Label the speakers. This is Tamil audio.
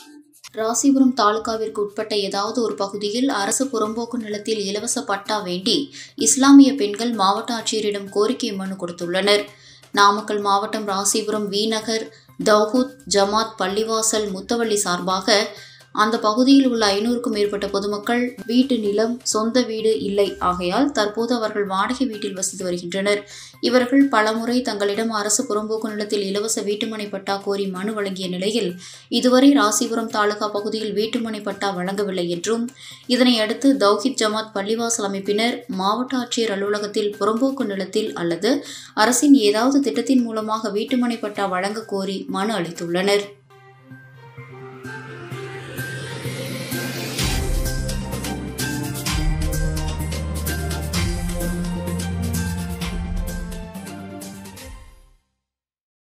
Speaker 1: ராசிபுரம் தாலுகாவிற்கு உட்பட்ட ஏதாவது ஒரு பகுதியில் அரசு புறம்போக்கு நிலத்தில் இலவச பட்டா வேண்டி இஸ்லாமிய பெண்கள் மாவட்ட ஆட்சியரிடம் கோரிக்கை மனு கொடுத்துள்ளனர் நாமக்கல் மாவட்டம் ராசிபுரம் வி நகர் தௌஹூத் ஜமாத் பள்ளிவாசல் முத்தவள்ளி சார்பாக அந்த பகுதியில் உள்ள ஐநூறுக்கும் மேற்பட்ட பொதுமக்கள் வீட்டு நிலம் சொந்த வீடு இல்லை ஆகையால் தற்போது அவர்கள் வாடகை வீட்டில் வசித்து வருகின்றனர் இவர்கள் பலமுறை தங்களிடம் அரசு புறம்போக்கு நிலத்தில் இலவச வீட்டுமனை பட்டா கோரி மனு வழங்கிய நிலையில் இதுவரை ராசிபுரம் தாலுகா பகுதியில் வீட்டுமனை பட்டா வழங்கவில்லை என்றும் இதனை அடுத்து தௌஹித் ஜமாத் பள்ளிவாசல் அமைப்பினர் மாவட்ட ஆட்சியர் அலுவலகத்தில் புறம்போக்கு நிலத்தில் அல்லது அரசின் ஏதாவது திட்டத்தின் மூலமாக வீட்டுமனை பட்டா வழங்க கோரி மனு அளித்துள்ளனர்